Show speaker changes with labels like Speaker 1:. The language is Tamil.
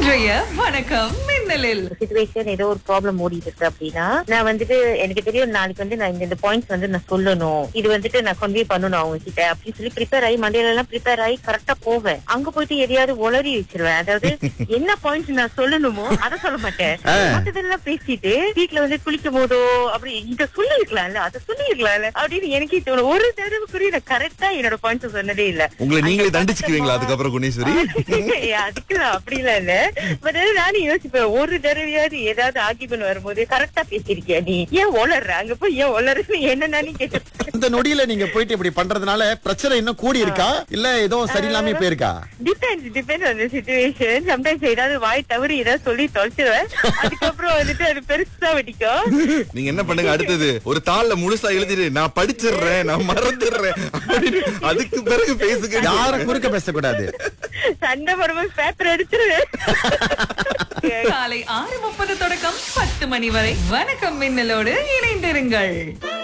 Speaker 1: இன்றைய வணக்கம் மின்னலில்
Speaker 2: சுச்சுவேஷன் ஏதோ ஒரு ப்ராப்ளம் ஓடிட்டு இருக்கு அப்படின்னா நான் வந்துட்டு எனக்கு தெரியும் நாளைக்கு வந்து நான் இந்த இந்த பாயிண்ட்ஸ் வந்து நான் சொல்லணும் இது வந்துட்டு நான் கன்வே பண்ணணும் அவங்க கிட்ட அப்படின்னு சொல்லி ப்ரிப்பேர் ஆகி மண்டையில எல்லாம் ப்ரிப்பேர் ஆகி கரெக்டா போவேன் அங்க போயிட்டு எதையாவது உளறி வச்சிருவேன் அதாவது என்ன பாயிண்ட்ஸ் நான் சொல்லணுமோ அதை சொல்ல மாட்டேன் மத்ததெல்லாம் பேசிட்டு வீட்டுல வந்து குளிக்கும் போதோ அப்படி இத சொல்லி இருக்கலாம்ல அதை சொல்லி இருக்கலாம்ல அப்படின்னு எனக்கே தோணும் ஒரு தடவை கூட நான் கரெக்டா என்னோட பாயிண்ட்ஸ் சொன்னதே இல்ல
Speaker 3: உங்களை நீங்களே தண்டிச்சுக்குவீங்களா அதுக்கப்புறம் குணேஸ்வரி
Speaker 2: அதுக்கு அப்படிலாம் இல்ல பட் நானும் யோசிப்பேன் ஒரு தடவையாவது ஏதாவது ஆக்கிபன் வரும்போது கரெக்டா பேசிருக்கியா நீ ஏன் ஒளர்ற அங்க போய் ஏன் ஒளர்றன்னு என்ன நானே கேட்டு
Speaker 4: இந்த நொடியில நீங்க போயிட்டு இப்படி பண்றதுனால பிரச்சனை இன்னும் கூடி இருக்கா இல்ல ஏதோ சரியில்லாம போயிருக்கா
Speaker 2: depends depend on situation sometimes ஏதாவது வாய் தவறி ஏதாவது சொல்லி தொலைச்சிருவேன் அதுக்கப்புறம் வந்துட்டு அது பெருசா வெடிக்கும்
Speaker 3: நீங்க என்ன பண்ணுங்க அடுத்தது ஒரு தாள்ல முழுசா எழுதிட்டு நான் படிச்சிடுறேன் நான் மறந்துடுறேன் அப்படின்னு அதுக்கு பிறகு பேசுங்க
Speaker 4: யாரும் குறுக்க பேசக்கூடாது
Speaker 2: சண்டை வரும்போது பேப்பர் அடிச்சிருவேன்
Speaker 1: காலை ஆறு முப்பது தொடக்கம் பத்து மணி வரை வணக்கம் மின்னலோடு இணைந்திருங்கள்